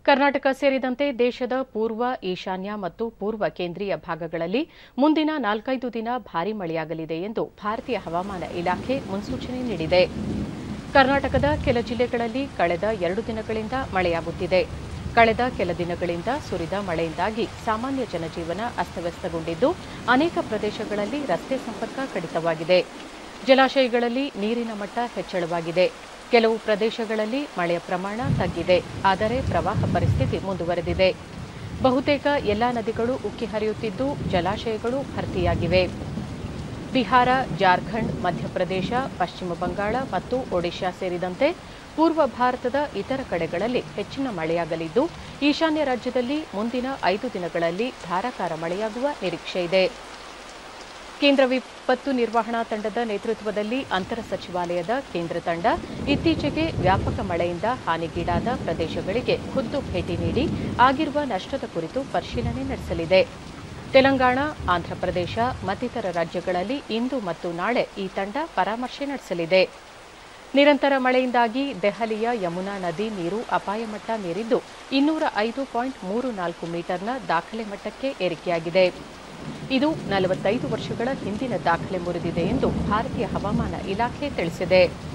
ಕರ್ನಾಟಕ ಸೇರಿದಂತೆ ದೇಶದ ಪೂರ್ವ ಈಶಾನ್ಯ ಮತ್ತು ಪೂರ್ವ ಕೇಂದ್ರೀಯ ಭಾಗಗಳಲ್ಲಿ ಮುಂದಿನ ನಾಲ್ಕೈದು ದಿನ ಭಾರೀ ಮಳೆಯಾಗಲಿದೆ ಎಂದು ಭಾರತೀಯ ಹವಾಮಾನ ಇಲಾಖೆ ಮುನ್ಸೂಚನೆ ನೀಡಿದೆ ಕರ್ನಾಟಕದ ಕೆಲ ಜಿಲ್ಲೆಗಳಲ್ಲಿ ಕಳೆದ ಎರಡು ದಿನಗಳಿಂದ ಮಳೆಯಾಗುತ್ತಿದೆ ಕಳೆದ ಕೆಲ ದಿನಗಳಿಂದ ಸುರಿದ ಮಳೆಯಿಂದಾಗಿ ಸಾಮಾನ್ಯ ಜನಜೀವನ ಅಸ್ತವ್ಯಸ್ತಗೊಂಡಿದ್ದು ಅನೇಕ ಪ್ರದೇಶಗಳಲ್ಲಿ ರಸ್ತೆ ಸಂಪರ್ಕ ಕಡಿತವಾಗಿದೆ ಜಲಾಶಯಗಳಲ್ಲಿ ನೀರಿನ ಮಟ್ಟ ಹೆಚ್ಚಳವಾಗಿದೆ ಕೆಲವು ಪ್ರದೇಶಗಳಲ್ಲಿ ಮಳೆಯ ಪ್ರಮಾಣ ತಗ್ಗಿದೆ ಆದರೆ ಪ್ರವಾಹ ಪರಿಸ್ಥಿತಿ ಮುಂದುವರೆದಿದೆ ಬಹುತೇಕ ಎಲ್ಲಾ ನದಿಗಳು ಉಕ್ಕಿ ಹರಿಯುತ್ತಿದ್ದು ಜಲಾಶಯಗಳು ಭರ್ತಿಯಾಗಿವೆ ಬಿಹಾರ ಜಾರ್ಖಂಡ್ ಮಧ್ಯಪ್ರದೇಶ ಪಶ್ಚಿಮ ಬಂಗಾಳ ಮತ್ತು ಒಡಿಶಾ ಸೇರಿದಂತೆ ಪೂರ್ವ ಭಾರತದ ಇತರ ಕಡೆಗಳಲ್ಲಿ ಹೆಚ್ಚಿನ ಮಳೆಯಾಗಲಿದ್ದು ಈಶಾನ್ಯ ರಾಜ್ಯದಲ್ಲಿ ಮುಂದಿನ ಐದು ದಿನಗಳಲ್ಲಿ ಧಾರಾಕಾರ ಮಳೆಯಾಗುವ ನಿರೀಕ್ಷೆಯಿದೆ ಕೇಂದ್ರ ವಿಪತ್ತು ನಿರ್ವಹಣಾ ತಂಡದ ನೇತೃತ್ವದಲ್ಲಿ ಅಂತರ ಸಚಿವಾಲಯದ ಕೇಂದ್ರ ತಂಡ ಇತ್ತೀಚೆಗೆ ವ್ಯಾಪಕ ಮಳೆಯಿಂದ ಹಾನಿಗೀಡಾದ ಪ್ರದೇಶಗಳಿಗೆ ಖುದ್ದು ಭೇಟಿ ನೀಡಿ ಆಗಿರುವ ನಷ್ಟದ ಕುರಿತು ಪರಿಶೀಲನೆ ನಡೆಸಲಿದೆ ತೆಲಂಗಾಣ ಆಂಧ್ರಪ್ರದೇಶ ಮತ್ತಿತರ ರಾಜ್ಯಗಳಲ್ಲಿ ಇಂದು ಮತ್ತು ನಾಳೆ ಈ ತಂಡ ಪರಾಮರ್ಶೆ ನಡೆಸಲಿದೆ ನಿರಂತರ ಮಳೆಯಿಂದಾಗಿ ದೆಹಲಿಯ ಯಮುನಾ ನದಿ ನೀರು ಅಪಾಯ ಮಟ್ಟ ಮೀರಿದ್ದು ಇನ್ನೂರ ಐದು ಪಾಯಿಂಟ್ ಮೂರು ನಾಲ್ಕು ಮೀಟರ್ನ ದಾಖಲೆ ಮಟ್ಟಕ್ಕೆ ಏರಿಕೆಯಾಗಿದೆ ಇದು ನಲವತ್ತೈದು ವರ್ಷಗಳ ಹಿಂದಿನ ದಾಖಲೆ ಮುರಿದಿದೆ ಎಂದು ಭಾರತೀಯ ಹವಾಮಾನ ಇಲಾಖೆ ತಿಳಿಸಿದೆ